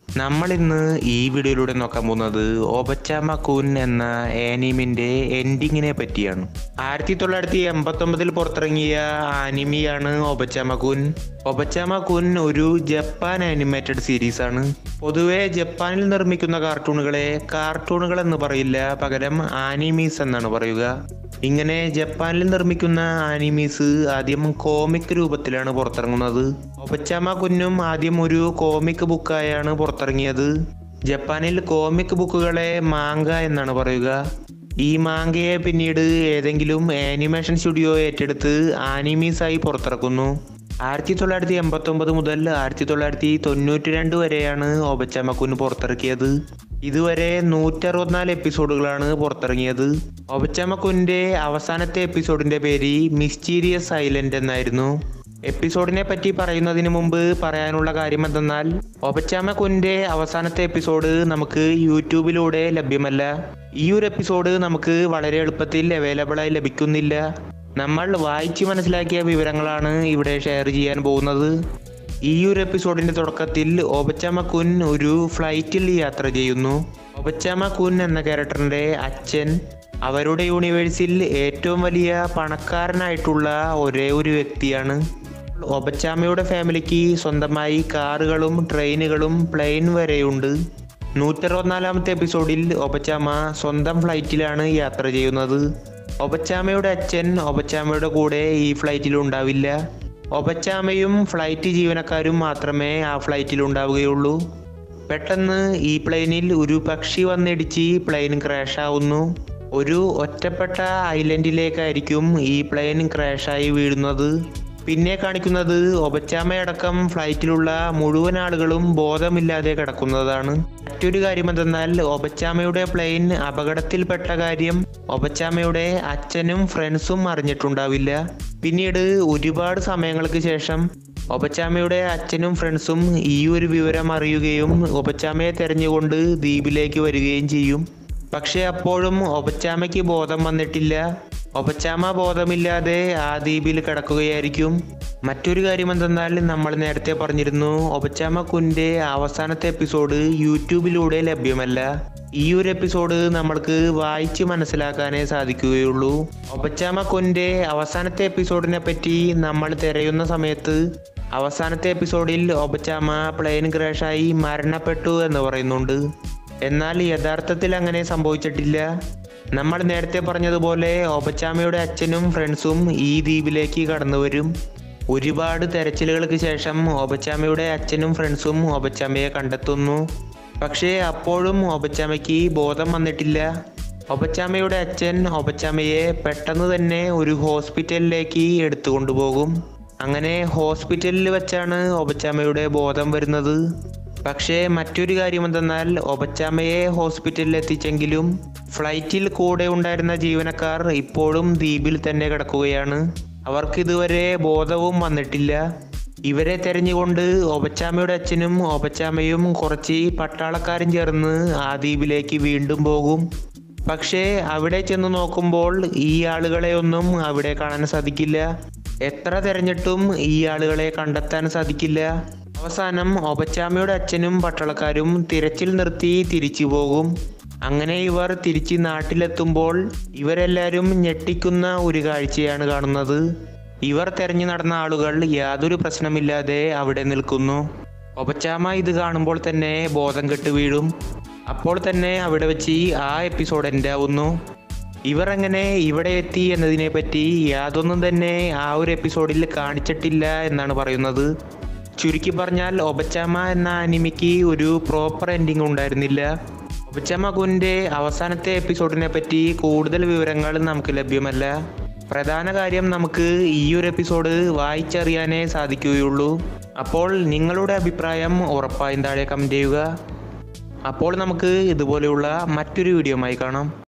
നമ്മൾ ഇന്ന് ഈ വീഡിയോയിലൂടെ നോക്കാൻ പോകുന്നത് ഒബച്ചാമ കുൻ എന്ന ആനിമിന്റെ എൻഡിങ്ങിനെ പറ്റിയാണ് ആയിരത്തി തൊള്ളായിരത്തി എൺപത്തി ഒമ്പതിൽ പുറത്തിറങ്ങിയ ആനിമിയാണ് ഒബച്ചാമ കുൻ ഒബച്ചാമ കുൻ ഒരു ജപ്പാൻ ആനിമേറ്റഡ് സീരീസ് ആണ് പൊതുവെ ജപ്പാനിൽ നിർമ്മിക്കുന്ന കാർട്ടൂണുകളെ കാർട്ടൂണുകൾ എന്ന് പറയില്ല പകരം ആനിമീസ് എന്നാണ് പറയുക ഇങ്ങനെ ജപ്പാനിൽ നിർമ്മിക്കുന്ന ആനിമീസ് ആദ്യം കോമിക് രൂപത്തിലാണ് പുറത്തിറങ്ങുന്നത് ഒബച്ചാമ കുഞ്ഞും ആദ്യം ഒരു കോമിക് ബുക്കായാണ് പുറത്തിറങ്ങിയത് ജപ്പാനിൽ കോമിക് ബുക്കുകളെ മാങ്ക എന്നാണ് പറയുക ഈ മാങ്കയെ പിന്നീട് ഏതെങ്കിലും ആനിമേഷൻ സ്റ്റുഡിയോ ഏറ്റെടുത്ത് ആനിമീസായി പുറത്തിറക്കുന്നു ആയിരത്തി തൊള്ളായിരത്തി എൺപത്തി ഒമ്പത് മുതൽ ആയിരത്തി തൊള്ളായിരത്തി തൊണ്ണൂറ്റി രണ്ട് വരെയാണ് ഒബച്ചാമക്കുന്ന് പുറത്തിറക്കിയത് ഇതുവരെ നൂറ്ററുപത്തിനാല് എപ്പിസോഡുകളാണ് പുറത്തിറങ്ങിയത് ഒബച്ചാമക്കുൻ്റെ അവസാനത്തെ എപ്പിസോഡിന്റെ പേര് മിസ്റ്റീരിയസ് ഐലൻഡ് എന്നായിരുന്നു എപ്പിസോഡിനെ പറ്റി പറയുന്നതിന് മുമ്പ് പറയാനുള്ള കാര്യം എന്തെന്നാൽ ഒബച്ചാമ കുന്റെ അവസാനത്തെ എപ്പിസോഡ് നമുക്ക് യൂട്യൂബിലൂടെ ലഭ്യമല്ല ഈ ഒരു എപ്പിസോഡ് നമുക്ക് വളരെ എളുപ്പത്തിൽ അവൈലബിൾ ആയി ലഭിക്കുന്നില്ല നമ്മൾ വായിച്ച് മനസ്സിലാക്കിയ വിവരങ്ങളാണ് ഇവിടെ ഷെയർ ചെയ്യാൻ പോകുന്നത് ഈ ഒരു എപ്പിസോഡിന്റെ തുടക്കത്തിൽ ഒബച്ചാമ കുൻ ഒരു ഫ്ലൈറ്റിൽ യാത്ര ചെയ്യുന്നു ഒബച്ചാമ കുൻ എന്ന ക്യാരക്ടറിന്റെ അച്ഛൻ അവരുടെ യൂണിവേഴ്സിൽ ഏറ്റവും വലിയ പണക്കാരനായിട്ടുള്ള ഒരേ ഒരു വ്യക്തിയാണ് ഒബച്ചാമയുടെ ഫാമിലിക്ക് സ്വന്തമായി കാറുകളും ട്രെയിനുകളും പ്ലെയിൻ വരെയുണ്ട് നൂറ്ററുപത്തിനാലാമത്തെ എപ്പിസോഡിൽ ഒബച്ചാമ സ്വന്തം ഫ്ലൈറ്റിലാണ് യാത്ര ചെയ്യുന്നത് ഒബച്ചാമയുടെ അച്ഛൻ ഒബച്ചാമയുടെ കൂടെ ഈ ഫ്ലൈറ്റിൽ ഉണ്ടാവില്ല ഒബച്ചാമയും ഫ്ലൈറ്റ് ജീവനക്കാരും മാത്രമേ ആ ഫ്ലൈറ്റിൽ ഉണ്ടാവുകയുള്ളൂ പെട്ടെന്ന് ഈ പ്ലെയിനിൽ ഒരു പക്ഷി വന്നിടിച്ച് പ്ലെയിൻ ക്രാഷ് ആവുന്നു ഒരു ഒറ്റപ്പെട്ട ഐലൻഡിലേക്കായിരിക്കും ഈ പ്ലെയിൻ ക്രാഷായി വീഴുന്നത് പിന്നെ കാണിക്കുന്നത് ഒബച്ചാമയടക്കം ഫ്ലൈറ്റിലുള്ള മുഴുവൻ ആളുകളും ബോധമില്ലാതെ കിടക്കുന്നതാണ് മറ്റൊരു കാര്യം എന്തെന്നാൽ ഒബച്ചാമയുടെ പ്ലെയിൻ അപകടത്തിൽപ്പെട്ട കാര്യം ഒബച്ചാമയുടെ അച്ഛനും ഫ്രണ്ട്സും അറിഞ്ഞിട്ടുണ്ടാവില്ല പിന്നീട് ഒരുപാട് സമയങ്ങൾക്ക് ശേഷം ഒബച്ചാമയുടെ അച്ഛനും ഫ്രണ്ട്സും ഈ ഒരു വിവരം അറിയുകയും ഒബച്ചാമയെ തെരഞ്ഞുകൊണ്ട് ദ്വീപിലേക്ക് വരികയും ചെയ്യും പക്ഷെ അപ്പോഴും ഒബച്ചാമയ്ക്ക് ബോധം വന്നിട്ടില്ല ഒബച്ചാമ ബോധമില്ലാതെ ആ ദ്വീപിൽ കിടക്കുകയായിരിക്കും മറ്റൊരു കാര്യം എന്തെന്നാൽ നമ്മൾ നേരത്തെ പറഞ്ഞിരുന്നു ഒബച്ചാമ കുന്റെ അവസാനത്തെ എപ്പിസോഡ് യൂട്യൂബിലൂടെ ലഭ്യമല്ല ഈ ഒരു എപ്പിസോഡ് നമ്മൾക്ക് വായിച്ച് മനസ്സിലാക്കാനേ സാധിക്കുകയുള്ളൂ ഒബച്ചാമ കൊന്റെ അവസാനത്തെ എപ്പിസോഡിനെ പറ്റി നമ്മൾ തിരയുന്ന സമയത്ത് അവസാനത്തെ എപ്പിസോഡിൽ ഒബച്ചാമ പ്ലെയിൻ ക്രാഷായി മരണപ്പെട്ടു എന്ന് പറയുന്നുണ്ട് എന്നാൽ യഥാർത്ഥത്തിൽ അങ്ങനെ സംഭവിച്ചിട്ടില്ല നമ്മൾ നേരത്തെ പറഞ്ഞതുപോലെ ഒബച്ചാമയുടെ അച്ഛനും ഫ്രണ്ട്സും ഈ ദ്വീപിലേക്ക് കടന്നു വരും ഒരുപാട് തെരച്ചിലുകൾക്ക് ശേഷം ഒബച്ചാമയുടെ അച്ഛനും ഫ്രണ്ട്സും ഒബച്ചാമയെ കണ്ടെത്തുന്നു പക്ഷേ അപ്പോഴും ഒബച്ചാമയ്ക്ക് ബോധം വന്നിട്ടില്ല ഒബച്ചാമയുടെ അച്ഛൻ ഒബച്ചാമയെ പെട്ടെന്ന് തന്നെ ഒരു ഹോസ്പിറ്റലിലേക്ക് എടുത്തു കൊണ്ടുപോകും അങ്ങനെ ഹോസ്പിറ്റലിൽ വെച്ചാണ് ഒബച്ചാമയുടെ ബോധം വരുന്നത് പക്ഷേ മറ്റൊരു കാര്യം എന്തെന്നാൽ ഒബച്ചാമയെ ഹോസ്പിറ്റലിൽ എത്തിച്ചെങ്കിലും ഫ്ലൈറ്റിൽ കൂടെ ഉണ്ടായിരുന്ന ജീവനക്കാർ ഇപ്പോഴും ദ്വീപിൽ തന്നെ കിടക്കുകയാണ് അവർക്ക് ഇതുവരെ ബോധവും വന്നിട്ടില്ല ഇവരെ തെരഞ്ഞുകൊണ്ട് ഒബച്ചാമയുടെ അച്ഛനും ഒബച്ചാമയും കുറച്ച് പട്ടാളക്കാരും ചേർന്ന് ആ ദ്വീപിലേക്ക് വീണ്ടും പോകും പക്ഷേ അവിടെ ചെന്ന് നോക്കുമ്പോൾ ഈ ആളുകളെ ഒന്നും അവിടെ കാണാൻ സാധിക്കില്ല എത്ര തെരഞ്ഞിട്ടും ഈ ആളുകളെ കണ്ടെത്താൻ സാധിക്കില്ല അവസാനം ഒബച്ചാമയുടെ അച്ഛനും പട്ടാളക്കാരും തിരച്ചിൽ നിർത്തി തിരിച്ചു പോകും അങ്ങനെ ഇവർ തിരിച്ച് നാട്ടിലെത്തുമ്പോൾ ഇവരെല്ലാവരും ഞെട്ടിക്കുന്ന ഒരു കാഴ്ചയാണ് കാണുന്നത് ഇവർ തെരഞ്ഞു നടന്ന ആളുകൾ യാതൊരു പ്രശ്നമില്ലാതെ അവിടെ നിൽക്കുന്നു ഒബച്ചാമ ഇത് കാണുമ്പോൾ തന്നെ ബോധം കെട്ട് വീഴും അപ്പോൾ തന്നെ അവിടെ വെച്ച് ആ എപ്പിസോഡ് എൻ്റെ ആവുന്നു ഇവർ എങ്ങനെ ഇവിടെ എത്തി എന്നതിനെ പറ്റി യാതൊന്നും തന്നെ ആ ഒരു എപ്പിസോഡിൽ കാണിച്ചിട്ടില്ല എന്നാണ് പറയുന്നത് ചുരുക്കി പറഞ്ഞാൽ ഒബച്ചാമ എന്ന അനിമിക്ക് ഒരു പ്രോപ്പർ എൻഡിങ് ഉണ്ടായിരുന്നില്ല ഒബച്ചാമ കുൻ്റെ അവസാനത്തെ എപ്പിസോഡിനെ പറ്റി കൂടുതൽ വിവരങ്ങൾ നമുക്ക് ലഭ്യമല്ല പ്രധാന കാര്യം നമുക്ക് ഈ ഒരു എപ്പിസോഡ് വായിച്ചറിയാനേ സാധിക്കുകയുള്ളൂ അപ്പോൾ നിങ്ങളുടെ അഭിപ്രായം ഉറപ്പായും താഴെ കമൻറ്റ് ചെയ്യുക അപ്പോൾ നമുക്ക് ഇതുപോലെയുള്ള മറ്റൊരു വീഡിയോയുമായി കാണാം